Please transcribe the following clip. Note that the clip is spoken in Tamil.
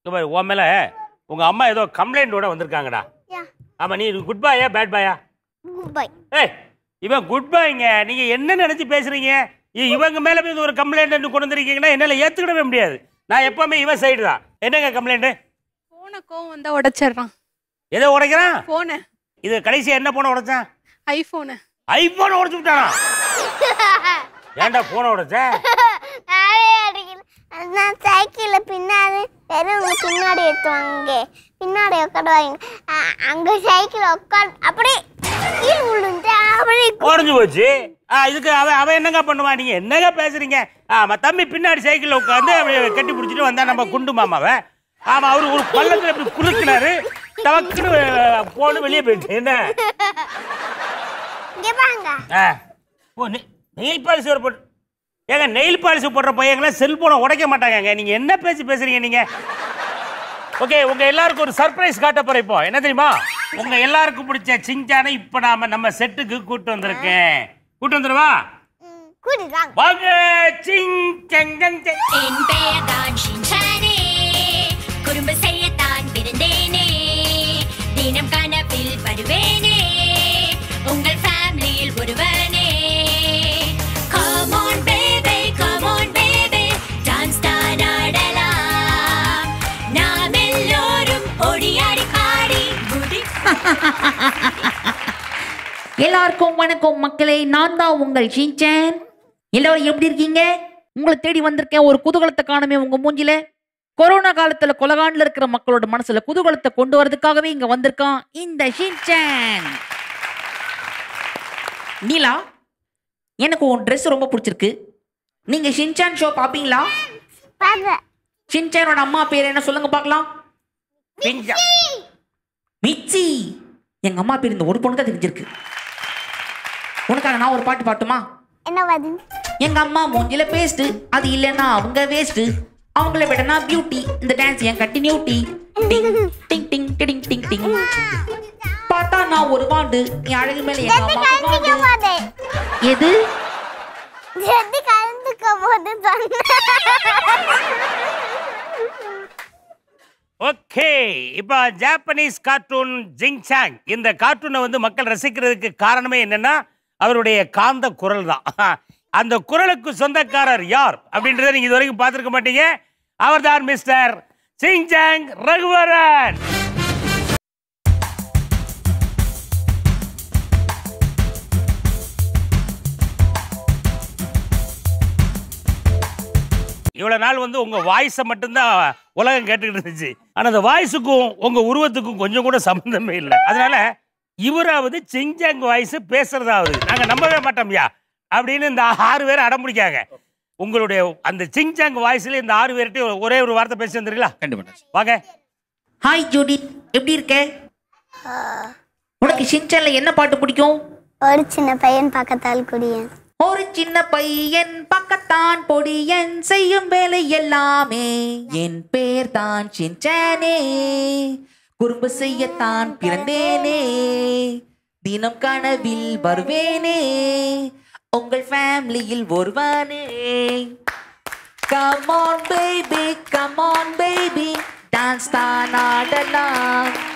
இங்க பாரு, உன் மேல உங்க அம்மா ஏதோ கம்ப்ளைண்டோட வந்திருக்காங்கடா யா ஆமா நீ குட் பாயா பேட் பாயா குட் பை ஏய் இவன் குட் பாய்ங்க நீங்க என்ன நினைச்சு பேசுறீங்க இ- இவங்க மேல போய் ஒரு கம்ப்ளைண்ட் கொண்டு வந்திருக்கீங்கன்னா என்னால ஏத்துக்கிடவே முடியாது நான் எப்பவுமே இவன் சைடு தான் என்னங்க கம்ப்ளைண்ட் போன கோவம் வந்தா உடைச்சிடுறான் எதை உடைக்கிறான் போன இது கடைசியா என்ன போன உடைச்சான் ஐபோனு ஐபோன் உடைச்சு விட்டானா ஏன்டா போன உடைச்ச நானே அடிக்கல நான் சைக்கிளில் பின்னாடி வெறும் பின்னாடி எடுத்துவாங்க பின்னாடி உட்காடுவாங்க அங்கே சைக்கிள் உட்காந்து அப்படியே கீழே விழுந்து அப்படியே உடஞ்சு போச்சு ஆ, இதுக்கு அவன் அவன் என்னங்க பண்ணுவான் நீங்க என்னங்க பேசுறீங்க ஆமா தம்பி பின்னாடி சைக்கிள்ல உட்காந்து அப்படியே கட்டி பிடிச்சிட்டு வந்தா நம்ம குண்டு மாமாவை ஆமா அவரு ஒரு பள்ளத்துல இப்படி குலுக்கினாரு டவக்குன்னு போன வெளியே போயிட்டு என்ன இங்கே வாங்க ஆ. ஓ நெ- நெயில் பாலிசி ஒரு போட்டு ஏங்க நெயில் பாலிசி போடுற பையங்களாம் செல்போனை உடைக்க மாட்டாங்கங்க நீங்க என்ன பேசி பேசுறீங்க நீங்க ஓகே உங்க எல்லாருக்கும் ஒரு சர்ப்ரைஸ் காட்ட போறேன் இப்போ என்ன தெரியுமா உங்க எல்லாருக்கும் பிடிச்ச சிங்சானை இப்ப நாம நம்ம செட்டுக்கு கூட்டு வந்திருக்கேன் கூட்டு வந்துருவா ம், கூட்டிட்டு வாங்க வாங்க சிங் செங்கங் செங். என் பெயர்தான் ஷின்சானே குறும்பு செய்யத்தான் பிறந்தேனே தினம் கனவில் வருவேனே உங்கள் ஃபேமிலியில் ஒருவனே Come on baby, come on baby, dance தான் ஆடலாம் நாம் எல்லோரும் ஓடியாடி பாடி குதி எல்லாருக்கும் வணக்கம் மக்களே நான் தான் உங்கள் ஷின்சான் எல்லாரும் எப்படி இருக்கீங்க உங்களை தேடி வந்திருக்கேன் ஒரு குதூகலத்தை காணுமே உங்க மூஞ்சில கொரோனா காலத்துல கொலகாண்டில் இருக்கிற மக்களோட மனசுல குதூகலத்தை கொண்டு வரதுக்காகவே இங்க வந்திருக்கான் இந்த ஷின்சான் நீலா எனக்கு உன் Dress ரொம்ப பிடிச்சிருக்கு நீங்க ஷின்சான் ஷோ பாப்பீங்களா பாரு ஷின்சானோட அம்மா பேர் என்ன சொல்லுங்க பார்க்கலாம் சிங்சா. மிச்சி எங்க அம்மா பேர் இந்த ஒரு பொண்ணு தான் தெரிஞ்சிருக்கு உனக்காக நான் ஒரு பாட்டு பாட்டுமா என்ன பாது எங்க அம்மா மூஞ்சில பேஸ்ட் அது இல்லைன்னா அவங்க வேஸ்ட் அவங்கள விட நான் பியூட்டி இந்த டான்ஸ் என் கண்டினியூட்டி டிங் டிங் டிங் டிங் டிங் டிங் பார்த்தா நான் ஒரு வாண்டு என் அழகு மேல எங்க ஜெத்து அம்மாவுக்கு கலந்துக்க வாண்டு போது எது ஜெத்து கலந்துக்க போது ஓகே இப்போ ஜாப்பனீஸ் கார்ட்டூன் ஜிங்சாங் இந்த கார்ட்டூனை வந்து மக்கள் ரசிக்கிறதுக்கு காரணமே என்னன்னா அவருடைய காந்த குரல் தான் அந்த குரலுக்கு சொந்தக்காரர் யார் அப்படின்றத நீங்க இது வரைக்கும் பார்த்துருக்க மாட்டீங்க அவர்தான் மிஸ்டர் சிங்சாங் ரகுவரன் இவ்வளவு நாள் வந்து உங்க வாய்ஸை மட்டும்தான் உலகம் கேட்டுக்கிட்டு இருந்துச்சு ஆனா அந்த வாய்ஸுக்கும் உங்க உருவத்துக்கும் கொஞ்சம் கூட சம்பந்தமே இல்லை அதனால இவராவது சிங்சாங் வாய்ஸ் பேசுறதாவது நாங்க நம்பவே மாட்டோம்யா அப்படின்னு இந்த ஆறு பேர் அடம்பிடிக்காங்க உங்களுடைய அந்த சிங்சாங் வாய்ஸ்ல இந்த ஆறு பேர்கிட்ட ஒரே ஒரு வார்த்தை பேசி வந்துருங்களா கண்டிப்பா வாங்க ஹாய் ஜூடி எப்படி இருக்க உனக்கு ஷின்சான்ல என்ன பாட்டு பிடிக்கும் ஒரு சின்ன பையன் பக்கத்தால் குடியன் ஒரு சின்ன பையன் பக்கத்தான் பொடியன் செய்யும் வேலை எல்லாமே என் பேர் தான் சின்சானே குறும்பு செய்யத்தான் பிறந்தேனே தினம் கனவில் வருவேனே உங்கள் ஃபேமிலியில் ஒருவனே Come on baby, come on baby, dance தான் ஆடலாம்